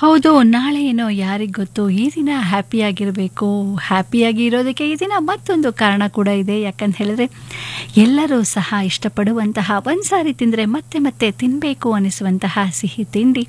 ಹೌದು ನಾಳೆ ಏನೋ ಯಾರಿಗೆ ಗೊತ್ತು ಈ ದಿನ ಹ್ಯಾಪಿಯಾಗಿರಬೇಕು ಹ್ಯಾಪಿಯಾಗಿ ಇರೋದಕ್ಕೆ ಈ ದಿನ ಮತ್ತೊಂದು ಕಾರಣ ಕೂಡ ಇದೆ ಯಾಕಂತ ಹೇಳಿದ್ರೆ ಎಲ್ಲರೂ ಸಹ ಇಷ್ಟಪಡುವಂತಹ ಒಂದು ಸಾರಿ ತಿಂದರೆ ಮತ್ತೆ ಮತ್ತೆ ತಿನ್ನಬೇಕು ಅನಿಸುವಂತಹ ಸಿಹಿ ತಿಂಡಿ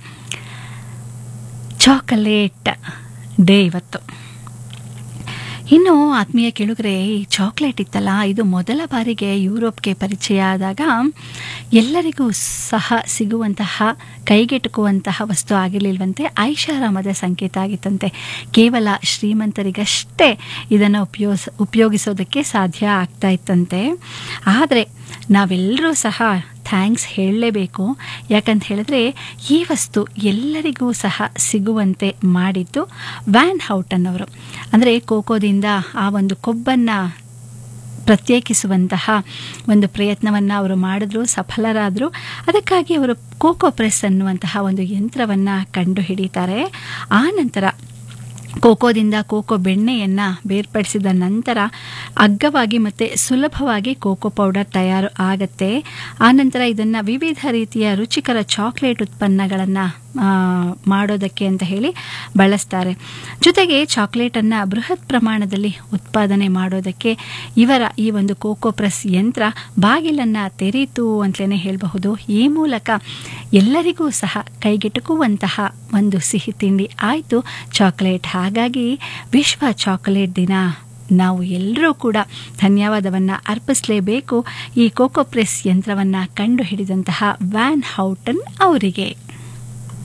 ಚಾಕಲೇಟ್ ಡೇ ಇವತ್ತು ಇನ್ನು ಆತ್ಮೀಯ ಕೇಳುಗರೆ ಈ ಚಾಕ್ಲೇಟ್ ಇತ್ತಲ್ಲ ಇದು ಮೊದಲ ಬಾರಿಗೆ ಯುರೋಪ್ಗೆ ಪರಿಚಯ ಆದಾಗ ಎಲ್ಲರಿಗೂ ಸಹ ಸಿಗುವಂತಹ ಕೈಗೆಟುಕುವಂತಹ ವಸ್ತು ಆಗಿರಲಿಲ್ವಂತೆ ಐಷಾರಾಮದ ಸಂಕೇತ ಆಗಿತ್ತಂತೆ ಕೇವಲ ಶ್ರೀಮಂತರಿಗಷ್ಟೇ ಇದನ್ನು ಉಪಯೋಗಿಸ ಉಪಯೋಗಿಸೋದಕ್ಕೆ ಸಾಧ್ಯ ಆಗ್ತಾ ಇತ್ತಂತೆ ಆದರೆ ನಾವೆಲ್ಲರೂ ಸಹ ಥ್ಯಾಂಕ್ಸ್ ಹೇಳಲೇಬೇಕು ಯಾಕಂತ ಹೇಳಿದ್ರೆ ಈ ವಸ್ತು ಎಲ್ಲರಿಗೂ ಸಹ ಸಿಗುವಂತೆ ಮಾಡಿದ್ದು ವ್ಯಾನ್ ಹೌಟನ್ ಅವರು ಅಂದರೆ ಕೋಕೋದಿಂದ ಆ ಒಂದು ಕೊಬ್ಬನ್ನು ಪ್ರತ್ಯೇಕಿಸುವಂತಹ ಒಂದು ಪ್ರಯತ್ನವನ್ನು ಅವರು ಮಾಡಿದ್ರು ಸಫಲರಾದರು ಅದಕ್ಕಾಗಿ ಅವರು ಕೋಕೋ ಪ್ರೆಸ್ ಅನ್ನುವಂತಹ ಒಂದು ಯಂತ್ರವನ್ನು ಕಂಡು ಹಿಡಿತಾರೆ ಆ ನಂತರ ಕೋಕೋದಿಂದ ಕೋಕೋ ಬೆಣ್ಣೆಯನ್ನು ಬೇರ್ಪಡಿಸಿದ ನಂತರ ಅಗ್ಗವಾಗಿ ಮತ್ತು ಸುಲಭವಾಗಿ ಕೋಕೋ ಪೌಡರ್ ತಯಾರು ಆಗತ್ತೆ ಆನಂತರ ಇದನ್ನು ವಿವಿಧ ರೀತಿಯ ರುಚಿಕರ ಚಾಕ್ಲೇಟ್ ಉತ್ಪನ್ನಗಳನ್ನು ಮಾಡೋದಕ್ಕೆ ಅಂತ ಹೇಳಿ ಬಳಸ್ತಾರೆ ಜೊತೆಗೆ ಚಾಕ್ಲೇಟನ್ನು ಬೃಹತ್ ಪ್ರಮಾಣದಲ್ಲಿ ಉತ್ಪಾದನೆ ಮಾಡೋದಕ್ಕೆ ಇವರ ಈ ಒಂದು ಕೋಕೋ ಪ್ರೆಸ್ ಯಂತ್ರ ಬಾಗಿಲನ್ನು ತೆರೀತು ಅಂತಲೇ ಹೇಳಬಹುದು ಈ ಮೂಲಕ ಎಲ್ಲರಿಗೂ ಸಹ ಕೈಗೆಟುಕುವಂತಹ ಒಂದು ಸಿಹಿ ತಿಂಡಿ ಆಯಿತು ಚಾಕ್ಲೇಟ್ ಹಾಗಾಗಿ ವಿಶ್ವ ಚಾಕೊಲೇಟ್ ದಿನ ನಾವು ಎಲ್ಲರೂ ಕೂಡ ಧನ್ಯವಾದವನ್ನು ಅರ್ಪಿಸಲೇಬೇಕು ಈ ಕೋಕೋ ಪ್ರೆಸ್ ಯಂತ್ರವನ್ನು ಕಂಡುಹಿಡಿದಂತಹ ವ್ಯಾನ್ ಹೌಟನ್ ಅವರಿಗೆ